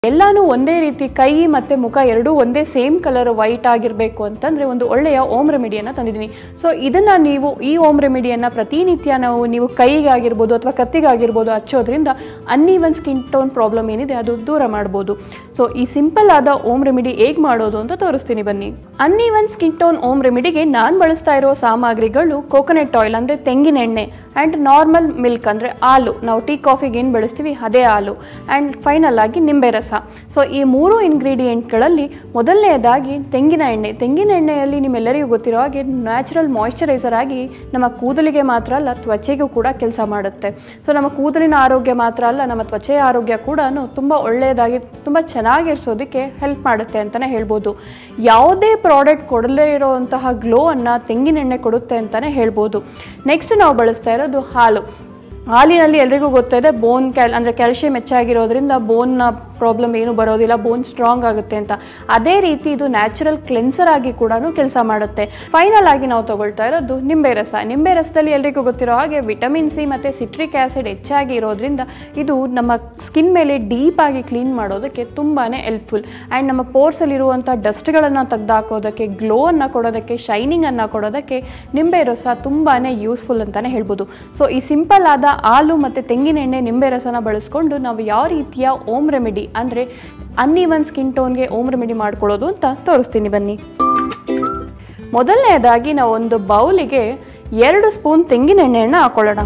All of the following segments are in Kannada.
ಎಲ್ಲಾನು ಒಂದೇ ರೀತಿ ಕೈ ಮತ್ತು ಮುಖ ಎರಡೂ ಒಂದೇ ಸೇಮ್ ಕಲರ್ ವೈಟ್ ಆಗಿರಬೇಕು ಅಂತಂದರೆ ಒಂದು ಒಳ್ಳೆಯ ಓಮ್ ರೆಮಿಡಿಯನ್ನು ತಂದಿದ್ದೀನಿ ಸೊ ಇದನ್ನು ನೀವು ಈ ಓಮ್ ರೆಮಿಡಿಯನ್ನು ಪ್ರತಿನಿತ್ಯ ನಾವು ನೀವು ಕೈಗೆ ಆಗಿರ್ಬೋದು ಅಥವಾ ಕತ್ತಿಗಾಗಿರ್ಬೋದು ಹಚ್ಚೋದ್ರಿಂದ ಅನ್ನೀವನ್ ಸ್ಕಿನ್ ಟೋನ್ ಪ್ರಾಬ್ಲಮ್ ಏನಿದೆ ಅದು ದೂರ ಮಾಡ್ಬೋದು ಸೊ ಈ ಸಿಂಪಲ್ ಆದ ಓಮ್ ರೆಮಿಡಿ ಹೇಗೆ ಮಾಡೋದು ಅಂತ ತೋರಿಸ್ತೀನಿ ಬನ್ನಿ ಅನ್ನೀವನ್ ಸ್ಕಿನ್ ಟೋನ್ ಓಮ್ ರೆಮಿಡಿಗೆ ನಾನು ಬಳಸ್ತಾ ಇರೋ ಸಾಮಗ್ರಿಗಳು ಕೋಕೋನಟ್ ಆಯಿಲ್ ಅಂದರೆ ತೆಂಗಿನ ಎಣ್ಣೆ ಆ್ಯಂಡ್ ನಾರ್ಮಲ್ ಮಿಲ್ಕ್ ಅಂದರೆ ಹಾಲು ನಾವು ಟೀ ಕಾಫಿಗೆ ಏನು ಬಳಸ್ತೀವಿ ಅದೇ ಹಾಲು ಆ್ಯಂಡ್ ಫೈನಲ್ ಆಗಿ ನಿಂಬೆ ರಸ ಸೊ ಈ ಮೂರು ಇಂಗ್ರೀಡಿಯೆಂಟ್ಗಳಲ್ಲಿ ಮೊದಲನೆಯದಾಗಿ ತೆಂಗಿನ ಎಣ್ಣೆ ತೆಂಗಿನ ಎಣ್ಣೆಯಲ್ಲಿ ನಿಮ್ಮೆಲ್ಲರಿಗೂ ಗೊತ್ತಿರೋ ಹಾಗೆ ನ್ಯಾಚುರಲ್ ಮಾಯ್ಶ್ಚರೈಸರ್ ಆಗಿ ನಮ್ಮ ಕೂದಲಿಗೆ ಮಾತ್ರ ಅಲ್ಲ ತ್ವಚೆಗೂ ಕೂಡ ಕೆಲಸ ಮಾಡುತ್ತೆ ಸೊ ನಮ್ಮ ಕೂದಲಿನ ಆರೋಗ್ಯ ಮಾತ್ರ ಅಲ್ಲ ನಮ್ಮ ತ್ವಚೆಯ ಆರೋಗ್ಯ ಕೂಡ ತುಂಬ ಒಳ್ಳೆಯದಾಗಿ ತುಂಬ ಚೆನ್ನಾಗಿರಿಸೋದಕ್ಕೆ ಹೆಲ್ಪ್ ಮಾಡುತ್ತೆ ಅಂತಲೇ ಹೇಳ್ಬೋದು ಯಾವುದೇ ಪ್ರಾಡಕ್ಟ್ ಕೊಡಲೇ ಇರೋವಂತಹ ಗ್ಲೋವನ್ನು ತೆಂಗಿನ ಎಣ್ಣೆ ಕೊಡುತ್ತೆ ಅಂತಲೇ ಹೇಳ್ಬೋದು ನೆಕ್ಸ್ಟ್ ನಾವು ಬಳಸ್ತಾ ಇರೋದು ಹಾಲು ಹಾಲಿನಲ್ಲಿ ಎಲ್ರಿಗೂ ಗೊತ್ತಿದೆ ಬೋನ್ ಕ್ಯಾಲ್ ಅಂದರೆ ಕ್ಯಾಲ್ಶಿಯಂ ಹೆಚ್ಚಾಗಿರೋದ್ರಿಂದ ಬೋನ್ನ ಪ್ರಾಬ್ಲಮ್ ಏನು ಬರೋದಿಲ್ಲ ಬೋನ್ ಸ್ಟ್ರಾಂಗ್ ಆಗುತ್ತೆ ಅಂತ ಅದೇ ರೀತಿ ಇದು ನ್ಯಾಚುರಲ್ ಕ್ಲೆನ್ಸರ್ ಆಗಿ ಕೂಡ ಕೆಲಸ ಮಾಡುತ್ತೆ ಫೈನಲ್ ಆಗಿ ನಾವು ತಗೊಳ್ತಾ ಇರೋದು ನಿಂಬೆ ರಸ ನಿಂಬೆ ರಸದಲ್ಲಿ ಎಲ್ರಿಗೂ ಗೊತ್ತಿರೋ ಹಾಗೆ ವಿಟಮಿನ್ ಸಿ ಮತ್ತು ಸಿಟ್ರಿಕ್ ಆ್ಯಸಿಡ್ ಹೆಚ್ಚಾಗಿ ಇರೋದ್ರಿಂದ ಇದು ನಮ್ಮ ಸ್ಕಿನ್ ಮೇಲೆ ಡೀಪ್ ಆಗಿ ಕ್ಲೀನ್ ಮಾಡೋದಕ್ಕೆ ತುಂಬಾ ಹೆಲ್ಪ್ಫುಲ್ ಆ್ಯಂಡ್ ನಮ್ಮ ಪೋರ್ಸಲ್ಲಿರುವಂಥ ಡಸ್ಟ್ಗಳನ್ನು ತೆಗೆದುಹಾಕೋದಕ್ಕೆ ಗ್ಲೋವನ್ನು ಕೊಡೋದಕ್ಕೆ ಶೈನಿಂಗನ್ನು ಕೊಡೋದಕ್ಕೆ ನಿಂಬೆ ರಸ ತುಂಬಾ ಯೂಸ್ಫುಲ್ ಅಂತಲೇ ಹೇಳ್ಬೋದು ಸೊ ಈ ಸಿಂಪಲ್ ಆದ ಹಾಲು ಮತ್ತು ತೆಂಗಿನ ಎಣ್ಣೆ ನಿಂಬೆ ರಸನ ಬಳಸ್ಕೊಂಡು ನಾವು ಯಾವ ರೀತಿಯ ಓಮ್ ರೆಮಿಡಿ ಅಂದರೆ ಅನ್ನೀವನ್ ಸ್ಕಿನ್ ಟೋನ್ಗೆ ಓಮ್ ರೆಮಿಡಿ ಮಾಡ್ಕೊಳ್ಳೋದು ಅಂತ ತೋರಿಸ್ತೀನಿ ಬನ್ನಿ ಮೊದಲನೆಯದಾಗಿ ನಾವು ಒಂದು ಬೌಲಿಗೆ ಎರಡು ಸ್ಪೂನ್ ತೆಂಗಿನ ಎಣ್ಣೆಯನ್ನು ಹಾಕೊಳ್ಳೋಣ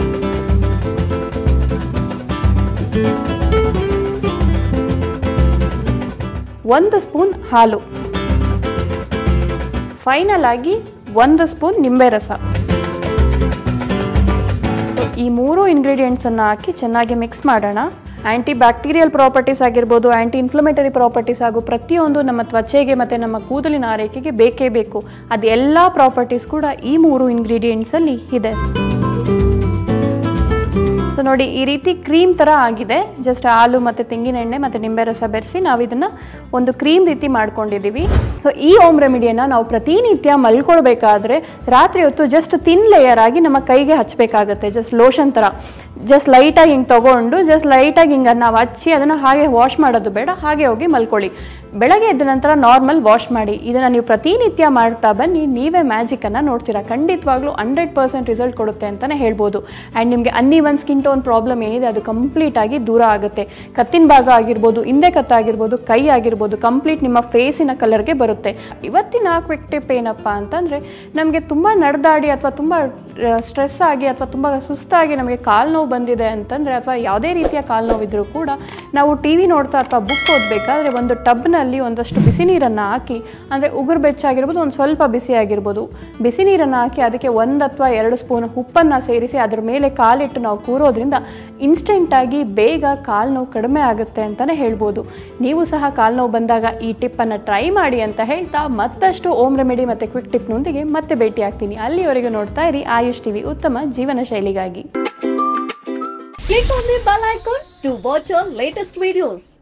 ಒಂದು ಸ್ಪೂನ್ ಹಾಲು ಫೈನಲ್ ಆಗಿ ಒಂದು ಸ್ಪೂನ್ ನಿಂಬೆ ರಸ ಈ ಮೂರು ಇಂಗ್ರೀಡಿಯೆಂಟ್ಸನ್ನು ಹಾಕಿ ಚೆನ್ನಾಗಿ ಮಿಕ್ಸ್ ಮಾಡೋಣ ಆ್ಯಂಟಿ ಬ್ಯಾಕ್ಟೀರಿಯಲ್ ಪ್ರಾಪರ್ಟೀಸ್ ಆಗಿರ್ಬೋದು ಆ್ಯಂಟಿ ಇನ್ಫ್ಲಮೇಟರಿ ಪ್ರಾಪರ್ಟೀಸ್ ಹಾಗೂ ಪ್ರತಿಯೊಂದು ನಮ್ಮ ತ್ವಚೆಗೆ ಮತ್ತು ನಮ್ಮ ಕೂದಲಿನ ಆರೈಕೆಗೆ ಬೇಕೇ ಬೇಕು ಅದು ಎಲ್ಲ ಪ್ರಾಪರ್ಟೀಸ್ ಕೂಡ ಈ ಮೂರು ಇಂಗ್ರೀಡಿಯೆಂಟ್ಸಲ್ಲಿ ಇದೆ ಸೊ ನೋಡಿ ಈ ರೀತಿ ಕ್ರೀಮ್ ಥರ ಆಗಿದೆ ಜಸ್ಟ್ ಹಾಲು ಮತ್ತು ತೆಂಗಿನ ಎಣ್ಣೆ ಮತ್ತು ನಿಂಬೆ ರಸ ಬೆರೆಸಿ ನಾವು ಇದನ್ನು ಒಂದು ಕ್ರೀಮ್ ರೀತಿ ಮಾಡ್ಕೊಂಡಿದ್ದೀವಿ ಸೊ ಈ ಓಮ್ ರೆಮಿಡಿಯನ್ನು ನಾವು ಪ್ರತಿನಿತ್ಯ ಮಲ್ಕೊಳ್ಬೇಕಾದ್ರೆ ರಾತ್ರಿ ಹೊತ್ತು ಜಸ್ಟ್ ತಿನ್ ಲೇಯರ್ ಆಗಿ ನಮ್ಮ ಕೈಗೆ ಹಚ್ಚಬೇಕಾಗತ್ತೆ ಜಸ್ಟ್ ಲೋಷನ್ ಥರ ಜಸ್ಟ್ ಲೈಟಾಗಿ ಹಿಂಗೆ ತೊಗೊಂಡು ಜಸ್ಟ್ ಲೈಟಾಗಿ ಹಿಂಗೆ ನಾವು ಹಚ್ಚಿ ಅದನ್ನು ಹಾಗೆ ವಾಶ್ ಮಾಡೋದು ಬೇಡ ಹಾಗೆ ಹೋಗಿ ಮಲ್ಕೊಳ್ಳಿ ಬೆಳಗ್ಗೆ ಎದ್ದ ನಂತರ ನಾರ್ಮಲ್ ವಾಶ್ ಮಾಡಿ ಇದನ್ನು ನೀವು ಪ್ರತಿನಿತ್ಯ ಮಾಡ್ತಾ ಬನ್ನಿ ನೀವೇ ಮ್ಯಾಜಿಕನ್ನು ನೋಡ್ತೀರಾ ಖಂಡಿತವಾಗ್ಲೂ ಹಂಡ್ರೆಡ್ ಪರ್ಸೆಂಟ್ ರಿಸಲ್ಟ್ ಕೊಡುತ್ತೆ ಅಂತಲೇ ಹೇಳ್ಬೋದು ಆ್ಯಂಡ್ ನಿಮಗೆ ಅನ್ನಿವನ್ ಸ್ಕಿನ್ ಟೋನ್ ಪ್ರಾಬ್ಲಮ್ ಏನಿದೆ ಅದು ಕಂಪ್ಲೀಟಾಗಿ ದೂರ ಆಗುತ್ತೆ ಕತ್ತಿನ ಭಾಗ ಆಗಿರ್ಬೋದು ಹಿಂದೆ ಕತ್ತಾಗಿರ್ಬೋದು ಕೈ ಆಗಿರ್ಬೋದು ಕಂಪ್ಲೀಟ್ ನಿಮ್ಮ ಫೇಸಿನ ಕಲರ್ಗೆ ಬರುತ್ತೆ ಇವತ್ತಿನ ಕ್ವಿಕ್ ಟಿಪ್ ಏನಪ್ಪ ಅಂತಂದರೆ ನಮಗೆ ತುಂಬ ನಡೆದಾಡಿ ಅಥವಾ ತುಂಬ ಸ್ಟ್ರೆಸ್ ಆಗಿ ಅಥವಾ ತುಂಬ ಸುಸ್ತಾಗಿ ನಮಗೆ ಕಾಲು ನೋವು ಬಂದಿದೆ ಅಂತಂದರೆ ಅಥವಾ ಯಾವುದೇ ರೀತಿಯ ಕಾಲು ನೋವಿದ್ರೂ ಕೂಡ ನಾವು ಟಿ ವಿ ನೋಡ್ತಾ ಅಥವಾ ಬುಕ್ ಓದಬೇಕಾದ್ರೆ ಒಂದು ಟಬ್ನಲ್ಲಿ ಒಂದಷ್ಟು ಬಿಸಿ ನೀರನ್ನು ಹಾಕಿ ಅಂದರೆ ಉಗುರು ಬೆಚ್ಚಾಗಿರ್ಬೋದು ಒಂದು ಸ್ವಲ್ಪ ಬಿಸಿ ಆಗಿರ್ಬೋದು ಬಿಸಿ ನೀರನ್ನು ಹಾಕಿ ಅದಕ್ಕೆ ಒಂದು ಅಥವಾ ಎರಡು ಸ್ಪೂನ್ ಉಪ್ಪನ್ನು ಸೇರಿಸಿ ಅದ್ರ ಮೇಲೆ ಕಾಲಿಟ್ಟು ನಾವು ಕೂರೋದ್ರಿಂದ ಇನ್ಸ್ಟೆಂಟಾಗಿ ಬೇಗ ಕಾಲು ನೋವು ಕಡಿಮೆ ಆಗುತ್ತೆ ಅಂತಲೇ ಹೇಳ್ಬೋದು ನೀವು ಸಹ ಕಾಲು ನೋವು ಬಂದಾಗ ಈ ಟಿಪ್ಪನ್ನು ಟ್ರೈ ಮಾಡಿ ಅಂತ ಹೇಳ್ತಾ ಮತ್ತಷ್ಟು ಓಮ್ ರೆಮಿಡಿ ಮತ್ತು ಕ್ವಿಕ್ ಟಿಪ್ನೊಂದಿಗೆ ಮತ್ತೆ ಭೇಟಿ ಆಗ್ತೀನಿ ಅಲ್ಲಿವರೆಗೂ ನೋಡ್ತಾ ಇರಿ ಆಯುಷ್ ಟಿವಿ ಉತ್ತಮ ಜೀವನ ಶೈಲಿಗಾಗಿ Click on the bell icon to watch our latest videos.